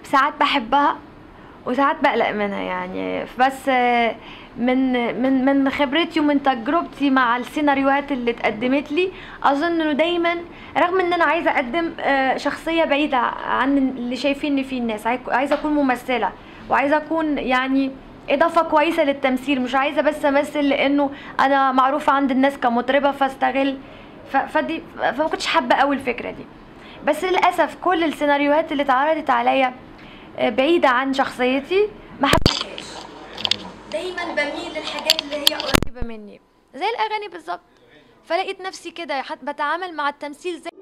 ساعات بحبها وساعات بقلق منها يعني بس آه، من من من خبرتي ومن تجربتي مع السيناريوهات اللي اتقدمت لي اظن انه دايما رغم ان انا عايزه اقدم آه، شخصيه بعيده عن اللي شايفيني فيه الناس عاي- عايزه اكون ممثله وعايزه اكون يعني اضافه كويسه للتمثيل مش عايزه بس امثل لانه انا معروفه عند الناس كمطربه فاستغل ف- فدي فما كنتش حابه قوي الفكره دي بس للاسف كل السيناريوهات اللي اتعرضت عليا آه، بعيده عن شخصيتي ما حبيتهاش دايما بميل للحاجات اللي هي قريبه مني زي الاغاني بالظبط فلقيت نفسي كده حت- بتعامل مع التمثيل زي